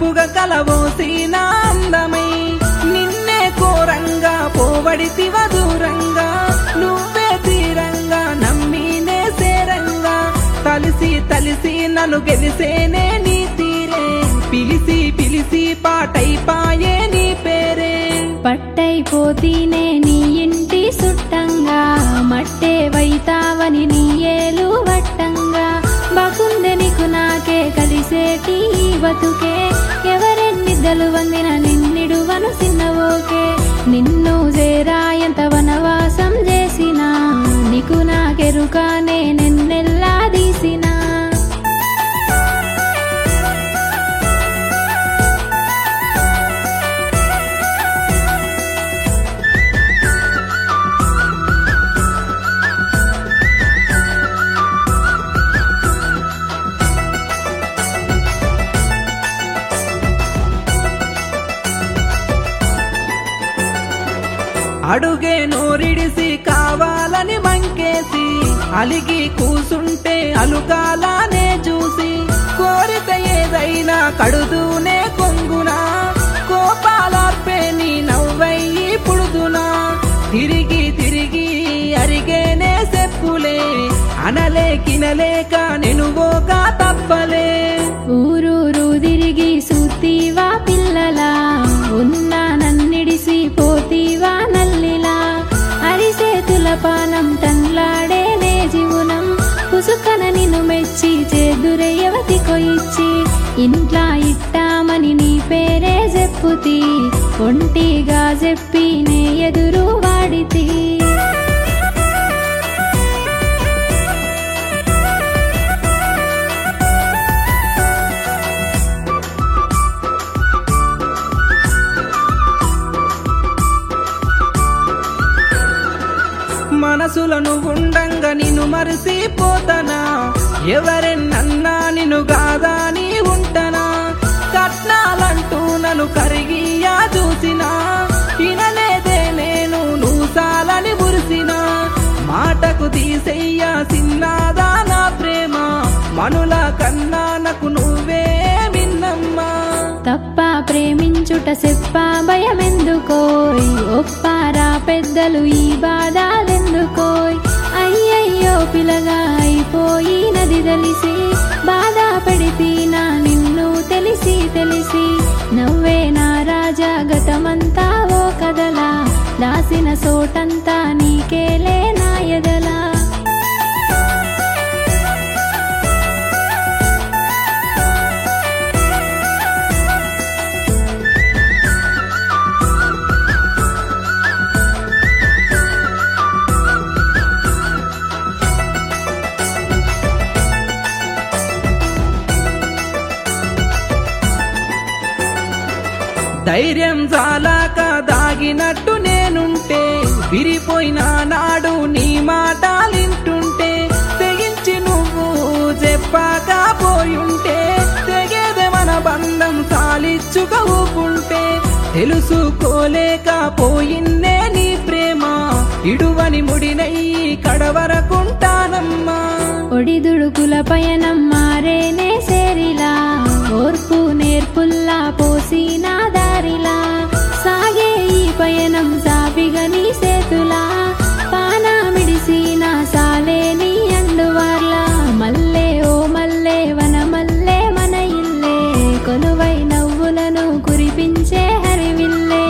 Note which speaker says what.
Speaker 1: కడుపుగా కలవోసిన అందమై నిన్నే కోరంగా పోవడితివ దూరంగా నువ్వే తీరంగా నమ్మినే సేరంగా తలిసి తలిసి నన్ను గెలిసేనే నీ తీరే పిలిసి పిలిసి పాటైపాయే నీ పేరే
Speaker 2: పట్టైపోతీనే నీ ఇంటి సుట్టంగా మట్టే వైతావని నీ ఏలు వట్టంగా బకుందె నీకు నాకే కలిసేటి ఈ బతుకే ఎవరెన్నిద్దలు వందిన నిన్నిడువను సిన్నవోకే నిన్ను చేరా ఎంత వనవాసం చేసినా నీకు నాకెరుకానే నిన్నెల్లా తీసినా
Speaker 1: అడుగే నోరిడిసి కావాలని మంకేసి అలిగి కూసుంటే అలుకాలానే చూసి కోరిక ఏదైనా కడుతూనే కొంగునా కోపాలార్పే నీ నవ్వయ్యి పుడుదునా తిరిగి తిరిగి అరిగేనే చెప్పులే అనలే కినలేక నెనుగోక తప్పలే
Speaker 2: ఊరూరు తిరిగి సూతీవా పిల్లలా ఉన్నా నన్నిడిసి పోతీవా నల్లిలా అరిసేతుల పానం టన్లాడేనే జీవనం పుసుకన నిన్ను మెచ్చి చేదురయ్యవతి కొయిచ్చి ఇంట్లా ఇట్టామని నీ పేరే చెప్పుతి ఒంటిగా చెప్పి నే ఎదురు వాడితి
Speaker 1: మనసులను ఉండంగా నిన్ను మరిసిపోతనా ఎవరెన్నన్నా నిన్ను గాదాని ఉంటనా కట్నాలంటూ నన్ను కరిగియా చూసినా తినలేదే నేను నువ్వు సాలని మురిసినా మాటకు తీసెయ్యా సిన్నాదా నా ప్రేమ మనుల కన్నా నాకు నువ్వే మిన్నమ్మా
Speaker 2: తప్ప ప్రేమించుట చెప్ప భయమెందుకోయ్ ఒప్పారా పెద్దలు ఈ బాధలెందుకోయ్ అయ్యయ్యో పిల్లగా అయిపోయి నది తెలిసి బాధ పెడితీనా నిన్ను తెలిసి తెలిసి నవ్వే నా రాజా గతమంతా ఓ కదలా దాసిన సోటంతా నీకేలే నా ఎదలా
Speaker 1: ధైర్యం చాలాక దాగినట్టు నేనుంటే విరిపోయిన నాడు నీ మాటలింటుంటే తెగించి నువ్వు చెప్పాక పోయుంటే తెగేదే మన బంధం సాలిచ్చుక ఊపుంటే తెలుసుకోలేక పోయిందే నీ ప్రేమ ఇడువని ముడినయ్యి కడవరకుంటానమ్మా
Speaker 2: ఒడిదుడుకుల పయనం మారేనే సేరిలా ఓర్పు నేర్పుల్లా పోసిన దారిలా సాగే ఈ పయనం సాపిగా నీ సేతులా పానా మిడిసిన సాలే నీ అండువార్లా మల్లే ఓ మల్లే వన మల్లే మన ఇల్లే కొలువై నవ్వులను కురిపించే హరివిల్లే